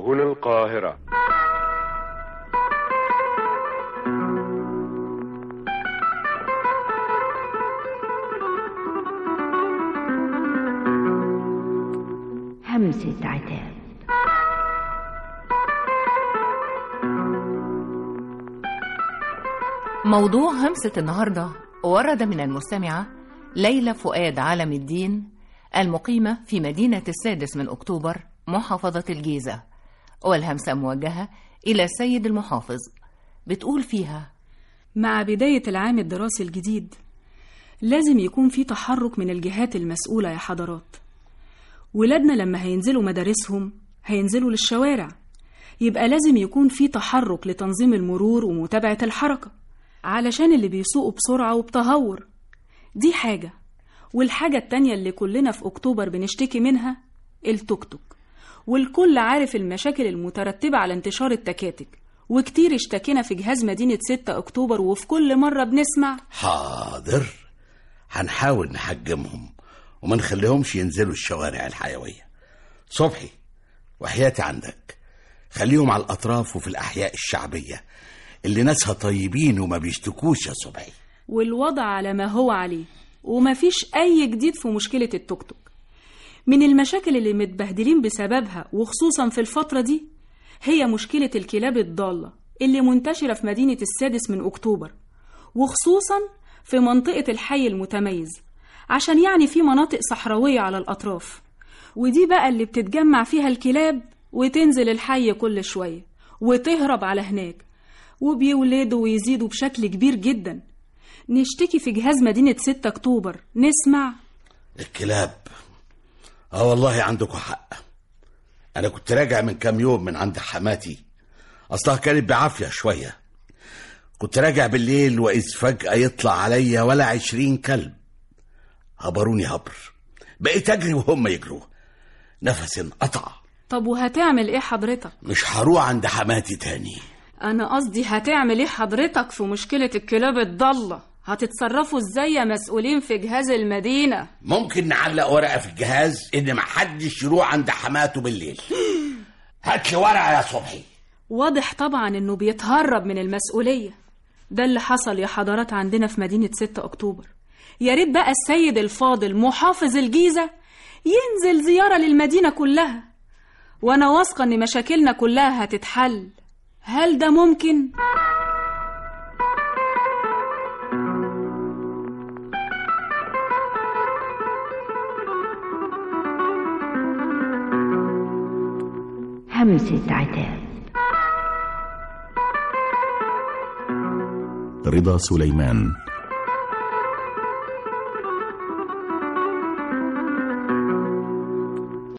هنا القاهرة همسة عتاب موضوع همسة النهاردة ورد من المستمعة ليلى فؤاد عالم الدين المقيمة في مدينة السادس من أكتوبر محافظة الجيزة والهمسة موجهة إلى السيد المحافظ بتقول فيها مع بداية العام الدراسي الجديد لازم يكون في تحرك من الجهات المسؤولة يا حضرات ولادنا لما هينزلوا مدارسهم هينزلوا للشوارع يبقى لازم يكون في تحرك لتنظيم المرور ومتابعة الحركة علشان اللي بيسوقوا بسرعة وبتهور دي حاجة والحاجة التانية اللي كلنا في أكتوبر بنشتكي منها التوك توك والكل عارف المشاكل المترتبة على انتشار التكاتك وكتير اشتكينا في جهاز مدينة 6 أكتوبر وفي كل مرة بنسمع حاضر هنحاول نحجمهم وما نخليهمش ينزلوا الشوارع الحيوية صبحي وحياتي عندك خليهم على الأطراف وفي الأحياء الشعبية اللي ناسها طيبين وما بيشتكوش يا صبحي والوضع على ما هو عليه ومفيش أي جديد في مشكلة التوك توك من المشاكل اللي متبهدلين بسببها وخصوصا في الفترة دي هي مشكلة الكلاب الضالة اللي منتشرة في مدينة السادس من أكتوبر وخصوصا في منطقة الحي المتميز عشان يعني في مناطق صحراوية على الأطراف ودي بقى اللي بتتجمع فيها الكلاب وتنزل الحي كل شوية وتهرب على هناك وبيولدوا ويزيدوا بشكل كبير جدا نشتكي في جهاز مدينة 6 أكتوبر نسمع الكلاب اه والله عندكم حق انا كنت راجع من كام يوم من عند حماتي اصلها كانت بعافية شوية كنت راجع بالليل واذ فجأة يطلع عليا ولا عشرين كلب هبروني هبر بقيت اجري وهم يجروا نفسي انقطع طب وهتعمل ايه حضرتك؟ مش هروح عند حماتي تاني أنا قصدي هتعمل ايه حضرتك في مشكلة الكلاب الضالة؟ هتتصرفوا ازاي يا مسؤولين في جهاز المدينة؟ ممكن نعلق ورقة في الجهاز ان محدش يروح عند حماته بالليل هات لي ورقة يا صبحي واضح طبعا انه بيتهرب من المسؤولية ده اللي حصل يا حضرات عندنا في مدينة 6 أكتوبر يا ريت بقى السيد الفاضل محافظ الجيزة ينزل زيارة للمدينة كلها وأنا واثقة إن مشاكلنا كلها هتتحل هل ده ممكن؟ همسة عتاب رضا سليمان